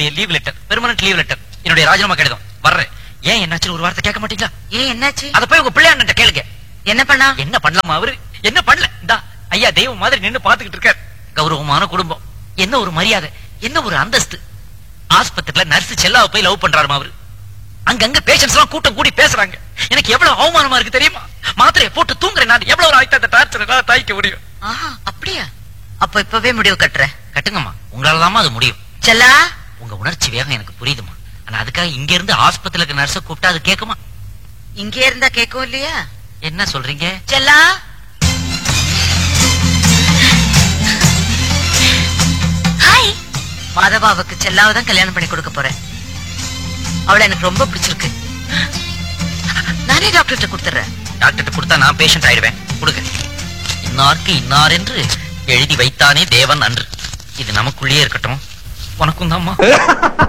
என்னுடைய leave letter permanent leave letter என்னுடைய ராஜினாமா கடிதம் வர்றேன் ஏன் என்னாச்சு ஒரு வார்த்தை கேட்க மாட்டீங்களா ஏன் என்னாச்சு அத போய் உங்க பிள்ளையாண்ட கேளுங்க என்ன பண்ணா என்ன பண்ணலாமா அவரு என்ன பண்ணல இந்தா ஐயா தெய்வம் மாதிரி நின்னு பாத்துக்கிட்டு இருக்காரு கௌரவமான குடும்பம் என்ன ஒரு மரியாதை என்ன ஒரு அந்தஸ்து ஆஸ்பத்திரியில நர்ஸ் செல்லாவை போய் லவ் பண்றாருமா அவரு அங்கங்க பேஷண்ட்ஸ் எல்லாம் கூட்டம் கூடி பேசுறாங்க எனக்கு எவ்வளவு அவமானமா இருக்கு தெரியுமா மாத்திரையை போட்டு தூங்குறேன் நான் எவ்வளவு நாளைக்கு அந்த டார்ச்சர் எல்லாம் தாய்க்க முடியும் ஆஹா அப்படியா அப்ப இப்பவே முடிவு கட்டுற கட்டுங்கம்மா உங்களாலதாம்மா அது முடியும் செல்லா உங்க உணர்ச்சி வேகம் எனக்கு புரியுதுமா ஆனா அதுக்காக இங்க இருந்து ஆஸ்பத்திரியில இருக்க நர்ஸ கூப்பிட்டா அது கேக்குமா இங்கே இருந்தா கேட்கும் இல்லையா என்ன சொல்றீங்க செல்லா ஹாய் மாதவாவுக்கு செல்லாவை தான் கல்யாணம் பண்ணி கொடுக்க போறேன் அவளை எனக்கு ரொம்ப பிடிச்சிருக்கு நானே டாக்டர்கிட்ட கொடுத்துறேன் டாக்டர் கொடுத்தா நான் பேஷண்ட் ஆயிடுவேன் கொடுங்க இன்னாருக்கு இன்னார் என்று எழுதி வைத்தானே தேவன் அன்று இது நமக்குள்ளேயே இருக்கட்டும் உனக்கும் தான்மா